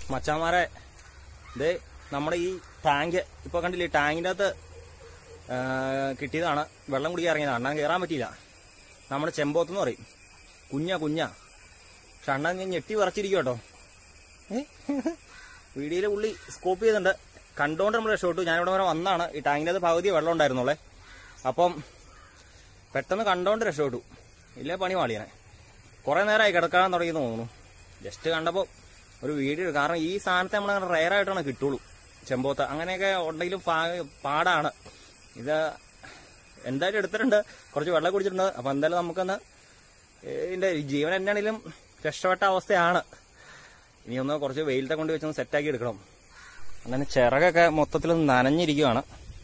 മച്ചാമാരെ ഇത് നമ്മുടെ ഈ ടാങ്ക് ഇപ്പൊ കണ്ടില്ലേ ഈ ടാങ്കിൻ്റെ അകത്ത് ആ, കിട്ടിയതാണ് വെള്ളം കുടിക്കാൻ ഇറങ്ങിയതാണ് അണ്ണാൻ കയറാൻ പറ്റിയില്ല നമ്മുടെ ചെമ്പോത്തെന്ന് പറയും കുഞ്ഞ കുഞ്ഞ പക്ഷെ അണ്ണൻ ഞാൻ ഞെട്ടി വിറച്ചിരിക്കും കേട്ടോ വീഡിയോയിലെ ഉള്ളി സ്കോപ്പ് ചെയ്തിട്ടുണ്ട് കണ്ടുകൊണ്ട് നമ്മൾ രക്ഷപ്പെട്ടു ഞാനിവിടെ വരെ വന്നാണ് ഈ ടാങ്കിൻ്റെ അത് പകുതി വെള്ളം ഉണ്ടായിരുന്നുള്ളേ അപ്പം പെട്ടെന്ന് കണ്ടോണ്ട് രക്ഷപ്പെട്ടു ഇല്ലേ പണി മാളിയാനെ കുറെ നേരമായി കിടക്കാൻ തുടങ്ങിയെന്ന് തോന്നുന്നു ജസ്റ്റ് കണ്ടപ്പോൾ ഒരു വീഡിയോ എടുക്കും. കാരണം ഈ സാധനത്തെ നമ്മൾ റയർ ആയിട്ടാണ് കിട്ടുള്ളൂ ചെമ്പോത്ത് അങ്ങനെയൊക്കെ ഉണ്ടെങ്കിലും പാ- പാടാണ് ഇത് എന്തായാലും എടുത്തിട്ടുണ്ട് കുറച്ച് വെള്ളം കുടിച്ചിട്ടുണ്ട് അപ്പം എന്തായാലും നമുക്കൊന്ന് ഇതിന്റെ ജീവൻ എന്നാണെങ്കിലും രക്ഷപ്പെട്ട അവസ്ഥയാണ് ഇനി ഒന്ന് കുറച്ച് വെയിലത്തെ കൊണ്ട് വെച്ചൊന്ന് സെറ്റാക്കി എടുക്കണം അങ്ങനെ ചിറകൊക്കെ മൊത്തത്തിൽ നനഞ്ഞിരിക്കുകയാണ്